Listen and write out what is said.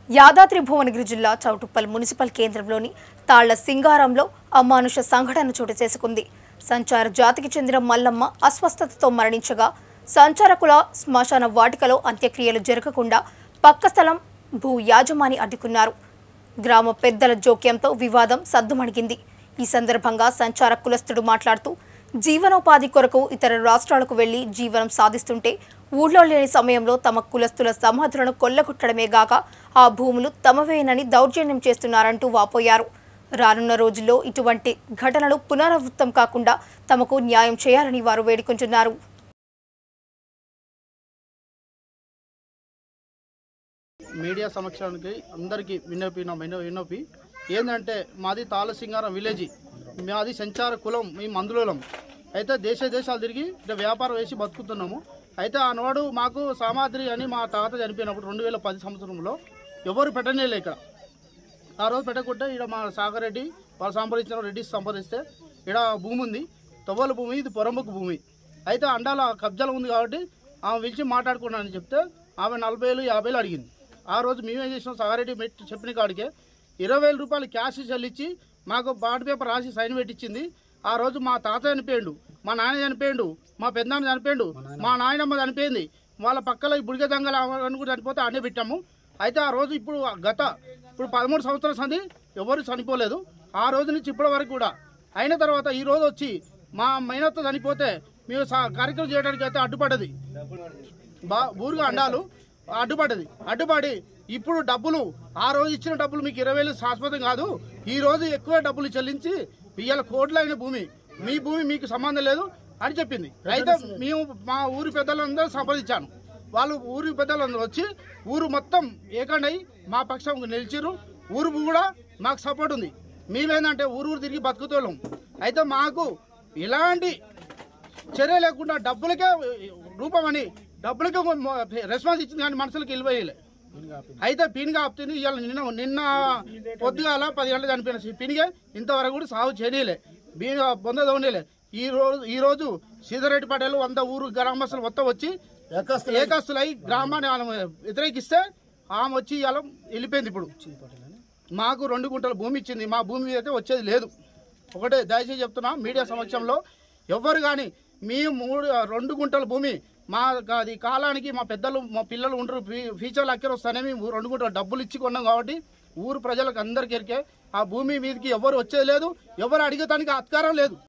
యాదాద్రి భువనగిరి జిల్లా చౌటుప్పల్ మున్సిపల్ కేంద్రంలోని తాళ్ల సింగారంలో అమానుష సంఘటన చోటు చేసుకుంది సంచార జాతికి చెందిన మల్లమ్మ అస్వస్థతతో మరణించగా సంచారకుల శ్మశాన వాటికలో అంత్యక్రియలు జరగకుండా పక్క స్థలం భూ యాజమాని అడ్డుకున్నారు గ్రామ పెద్దల జోక్యంతో వివాదం సద్దుమణిగింది ఈ సందర్భంగా సంచార కులస్తుడు మాట్లాడుతూ జీవనోపాధి కొరకు ఇతర రాష్ట్రాలకు వెళ్లి జీవనం సాధిస్తుంటే ఊళ్ళో లేని సమయంలో తమ కులస్తుల సమాధులను కొల్లగొట్టడమే గాక ఆ భూములు తమవేనని దౌర్జన్యం చేస్తున్నారంటూ వాపోయారు రానున్న రోజుల్లో ఇటువంటి ఘటనలు పునరావృతం కాకుండా తమకు న్యాయం చేయాలని వారు వేడుకుంటున్నారు మీడియా సమక్షానికి అందరికీ విన్నపి నా విన్న విన్నపి ఏంటంటే మాది తాళసింగారం విలేజ్ మాది సంచార కులం మేము మందులం అయితే దేశ దేశాలు తిరిగి ఇట్లా వ్యాపారం వేసి బతుకుతున్నాము అయితే ఆనాడు మాకు సామాగ్రి అని మా తాత చనిపోయినప్పుడు రెండు వేల పది సంవత్సరంలో ఎవరు పెట్టనేలే ఇక్కడ ఆ రోజు పెట్టకుంటే ఇక్కడ మా సాగర్ రెడ్డి వాళ్ళు సంపాదించిన రెడ్డి సంపాదిస్తే ఇక్కడ భూమి ఉంది తవ్వల భూమి ఇది పొరంబకు భూమి అయితే అండాల కబ్జాలు ఉంది కాబట్టి ఆమె పిలిచి మాట్లాడుకున్నానని చెప్తే ఆమె నలభై వేలు యాభై వేలు అడిగింది ఆ రోజు మేమేం చేసినాం సాగారెడ్డి పెట్టి చెప్పిన కాడికే ఇరవై వేల రూపాయలు క్యాష్ చెల్లించి మాకు బాండ్ పేపర్ రాసి సైన్ పెట్టించింది ఆ రోజు మా తాత చనిపోయిండు మా నాయన చనిపోయిండు మా పెద్దనాన్న చనిపోయిండు మా నాయనమ్మ చనిపోయింది వాళ్ళ పక్కల ఈ బుడిగ దంగలు అవన్నీ కూడా చనిపోతే అన్నీ పెట్టాము అయితే ఆ రోజు ఇప్పుడు గత ఇప్పుడు పదమూడు సంవత్సరాల సంది ఎవరు చనిపోలేదు ఆ రోజు నుంచి ఇప్పటి వరకు కూడా అయిన తర్వాత ఈ రోజు వచ్చి మా మైనత్త చనిపోతే మేము సా- కార్యక్రమం చేయడానికి అయితే అడ్డుపడ్డది బా ఊరుగా అండాలు అడ్డుపడ్డది అడ్డుపడి ఇప్పుడు డబ్బులు ఆ రోజు ఇచ్చిన డబ్బులు మీకు ఇరవై వేలు శాశ్వతం కాదు ఈ రోజు ఎక్కువ డబ్బులు చెల్లించి ఇవాళ కోట్లైన భూమి మీ భూమి మీకు సంబంధం లేదు అని చెప్పింది అయితే మేము మా ఊరి పెద్దలందరూ సంపాదించాను వాళ్ళు ఊరి పెద్దలందరూ వచ్చి ఊరు మొత్తం ఏకండై మా పక్షం నిలిచిరు ఊరు కూడా మాకు సపోర్ట్ ఉంది మేమేందంటే ఊరు ఊరు తిరిగి బతుకుతోళ్ళం అయితే మాకు ఎలాంటి చర్య లేకుండా డబ్బులకే రూపమని డబ్బులకే రెస్పాన్స్ ఇచ్చింది కానీ మనుషులకు ఇల్వేయలే అయితే పినిగా ఆపుతుంది ఇవాళ నిన్న నిన్న పొద్దుగాల పది గంటలు చనిపోయిన పినిగే ఇంతవరకు కూడా సాగు చేయలే బీన బొంద దోనేలే ఈ రోజు ఈ రోజు సీతారెడ్డి పటేల్ వంద ఊరు గ్రామస్తులు మొత్తం వచ్చి ఏకస్తులై గ్రామాన్ని ఆమె వ్యతిరేకిస్తే ఆమె వచ్చి ఇవాళ వెళ్ళిపోయింది ఇప్పుడు మాకు రెండు గుంటల భూమి ఇచ్చింది మా భూమి మీద అయితే వచ్చేది లేదు ఒకటే దయచేసి చెప్తున్నా మీడియా సమక్షంలో ఎవ్వరు కానీ మీ మూడు రెండు గుంటల భూమి మా అది కాలానికి మా పెద్దలు మా పిల్లలు ఉంటారు ఫ్యూ- ఫ్యూచర్లో అక్కర వస్తానే మేము రెండు గుంటల డబ్బులు ఇచ్చి కొన్నాం కాబట్టి ఊరు ప్రజలకు అందరికీ ఎరికే ఆ భూమి మీదకి ఎవరు వచ్చేది లేదు ఎవరు అడిగేదానికి అధికారం లేదు